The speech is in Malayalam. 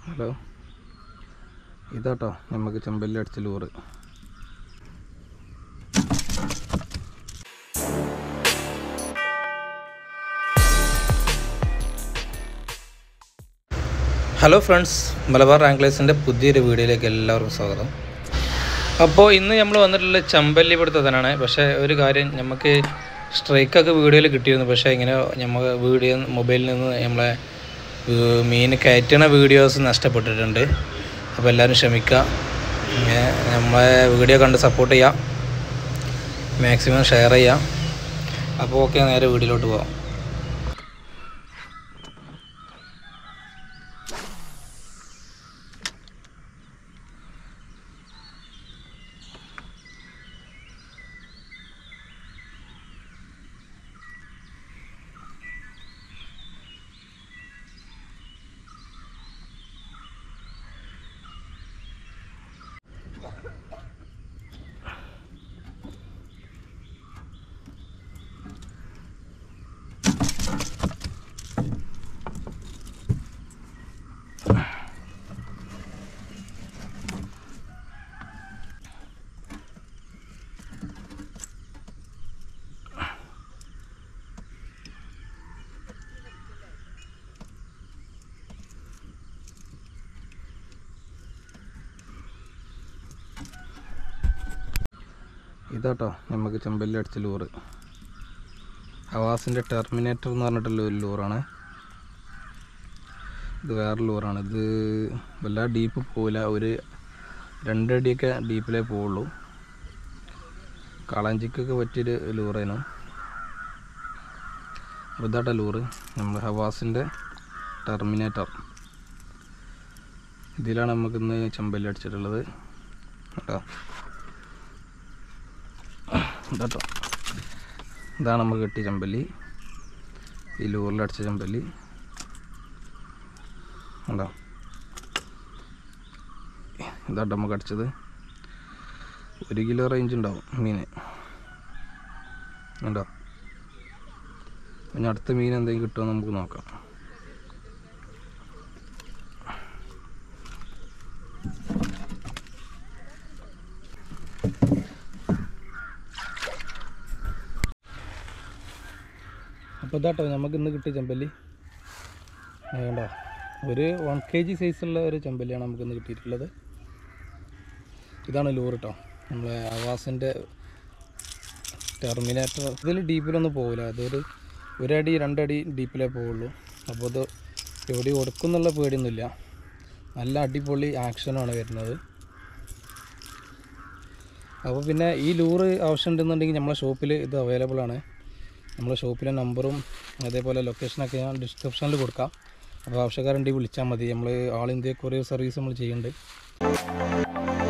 ഹലോ ഇതാട്ടോ നമുക്ക് ചെമ്പല്ലി അടിച്ച ലൂറ് ഹലോ ഫ്രണ്ട്സ് മലബാർ ആംഗ്ലേഴ്സിൻ്റെ പുതിയൊരു വീഡിയോയിലേക്ക് എല്ലാവർക്കും സ്വാഗതം അപ്പോൾ ഇന്ന് നമ്മൾ വന്നിട്ടുള്ള ചമ്പല്ലി പിടുത്തത്തിനാണ് പക്ഷേ ഒരു കാര്യം നമുക്ക് സ്ട്രൈക്കൊക്കെ വീഡിയോയിൽ കിട്ടിയിരുന്നു പക്ഷേ ഇങ്ങനെ നമുക്ക് വീഡിയോ മൊബൈലിൽ നിന്ന് നമ്മളെ ഏർ മീൻ കയറ്റണ വീഡിയോസ് നഷ്ടപ്പെട്ടിട്ടുണ്ട് അപ്പോൾ എല്ലാവരും ക്ഷമിക്കുക ഇങ്ങനെ നമ്മളെ വീഡിയോ കണ്ട് സപ്പോർട്ട് ചെയ്യാം മാക്സിമം ഷെയർ ചെയ്യാം അപ്പോൾ ഓക്കെ നേരെ വീഡിയോയിലോട്ട് പോകാം ഇതാട്ടോ നമുക്ക് ചെമ്പല്ലി അടിച്ച ലൂറ് ഹവാസിൻ്റെ ടെർമിനേറ്റർ എന്ന് പറഞ്ഞിട്ടുള്ള ഒരു ലൂറാണ് ഇത് വേറെ ലൂറാണ് ഇത് വല്ല ഡീപ്പ് പോവില്ല ഒരു രണ്ടടിയൊക്കെ ഡീപ്പിലേ പോവുള്ളൂ കളഞ്ചിക്കൊക്കെ പറ്റിയൊരു ലൂറേനു അപ്പോൾ ഇതാട്ടോ ലൂറ് നമ്മൾ ഹവാസിൻ്റെ ടെർമിനേറ്റർ ഇതിലാണ് നമുക്കിന്ന് ചെമ്പല്ലി അടിച്ചിട്ടുള്ളത് കേട്ടോ ഇതാട്ടോ ഇതാണ് നമുക്ക് കിട്ടിയ ചെമ്പല്ലി ഈ ലൂറിലടിച്ച ചെമ്പല്ലി ഉണ്ടോ ഇതാട്ടോ നമുക്ക് അടിച്ചത് ഒരു കിലോ റേഞ്ച് ഉണ്ടാവും മീൻ ഉണ്ടോ ഇനി അടുത്ത മീൻ എന്തെങ്കിലും കിട്ടുമോ നമുക്ക് നോക്കാം അപ്പോൾ ഇതാട്ടോ നമുക്ക് ഇന്ന് കിട്ടിയ ചെമ്പല്ലി വേണ്ട ഒരു വൺ കെ ജി സൈസുള്ള ഒരു ചെമ്പല്ലിയാണ് നമുക്ക് ഇന്ന് കിട്ടിയിട്ടുള്ളത് ഇതാണ് ലൂർ കേട്ടോ നമ്മളെ ആവാസിൻ്റെ ടെർമിനേറ്റർ ഇതിൽ ഡീപ്പിലൊന്നും പോകില്ല അതൊരു ഒരടി രണ്ടടി ഡീപ്പിലേ പോവുള്ളൂ അപ്പോൾ ഇത് എവിടെ കൊടുക്കുന്നുള്ള പേടിയൊന്നുമില്ല നല്ല അടിപൊളി ആക്ഷനാണ് വരുന്നത് അപ്പോൾ പിന്നെ ഈ ലൂറ് ആവശ്യമുണ്ടെന്നുണ്ടെങ്കിൽ നമ്മളെ ഷോപ്പിൽ ഇത് അവൈലബിൾ ആണ് നമ്മളെ ഷോപ്പിലെ നമ്പറും അതേപോലെ ലൊക്കേഷനൊക്കെ ഞാൻ ഡിസ്ക്രിപ്ഷനിൽ കൊടുക്കാം അപ്പോൾ ആവശ്യക്കാരുണ്ടെങ്കിൽ വിളിച്ചാൽ മതി നമ്മൾ ആൾ ഇന്ത്യ കൊറിയർ സർവീസ് നമ്മൾ ചെയ്യുന്നുണ്ട്